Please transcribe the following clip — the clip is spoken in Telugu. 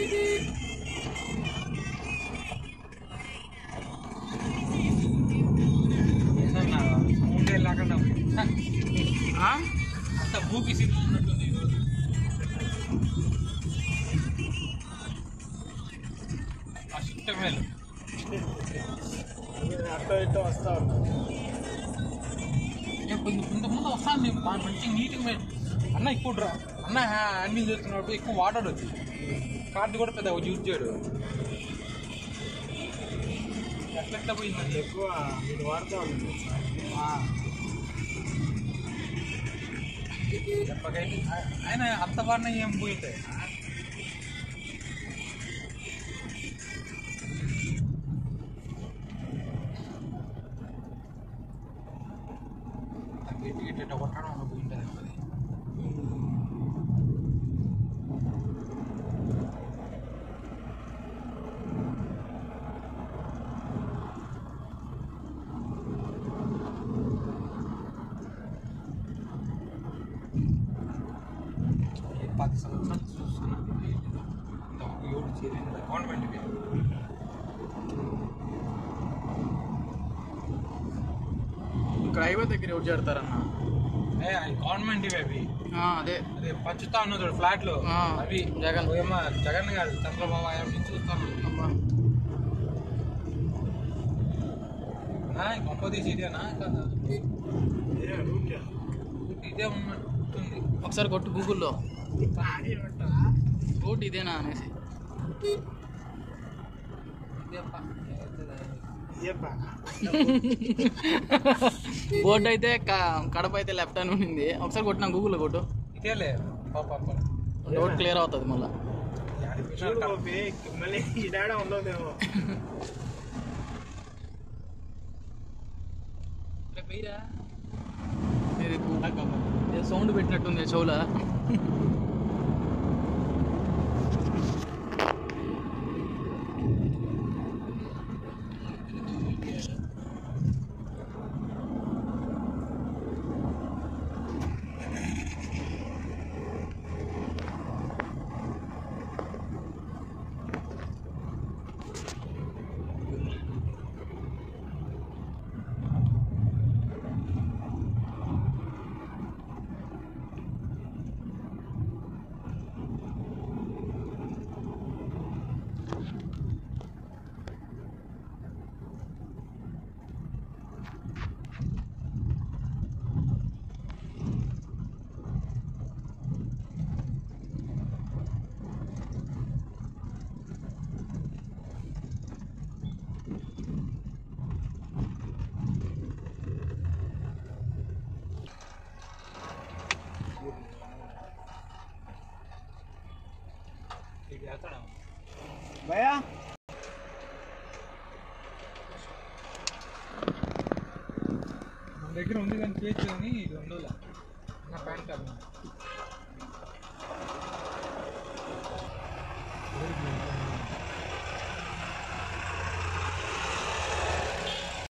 ఏందన్నా సౌండ్ లేకుండా ఆ? అంత భూకి సినిమా ఉన్నట్టుంది ఈరోజు ఆ షిఫ్ట్ మేలు అట్టో ఇట్టో వస్తా ఉంటాను నేను కొంచెం ఇంతకుముందు వస్తాను నేను బాగా మంచిగా నీట్గా మే- అన్న ఇప్పుడు రా అన్న హ్యాండిల్ చేస్తున్నప్పుడు ఎక్కువ వాటర్ వచ్చి కార్డు కూడా పెద్ద యూజ్ చేయడు ఎట్లెట్లా పోయిందండి ఎక్కువ మీరు వాడుతూ ఉంటుంది చెప్పకైతే ఆయన అంత బాగా ఏం పోయింది గట్టి గట్టి కొట్టడం పోయింటుంది అది ఈ పది సంవత్సరాలు చూస్తున్నాను ఇంతవరకు ఎవరు చేయలేదు గవర్నమెంట్ ఇక్కడ హైవే దగ్గర ఎవరు చేడతారన్న ఏ అవి గవర్నమెంట్ ఇవి అవి ఆ, అదే అదే పంచుతా ఉన్న చూడు ఫ్లాట్లు ఆ, అవి జగన్. ఏమో జగన్ గారు చంద్రబాబు ఆయన నుంచి చూస్తాను అబ్బా. నా గొప్ప తీసి ఇదేనా కదా ఏ రూట్ ఇదే ఉన్నట్టుంది ఒకసారి కొట్టు గూగుల్లో రూట్ ఇదేనా అనేసి ఇదేప్పా ఇయ్యప్ప బోర్డు అయితే క- కడప అయితే లెఫ్ట్ అని ఉండింది ఒకసారి కొట్టినా గూగుల్లో కొట్టు ఇదేలే పాప డౌట్ క్లియర్ అవుతుంది మళ్ళీ చూడు గోపి మళ్ళీ ఈ డాడా ఉండదేమో ఇది సౌండ్ పెట్టినట్టుంది చెవుల ఇది వెళ్తాడా భయా మన దగ్గర ఉంది కానీ కేసు కానీ ఇది ఉండదు నా ప్యాంట్ కార్డు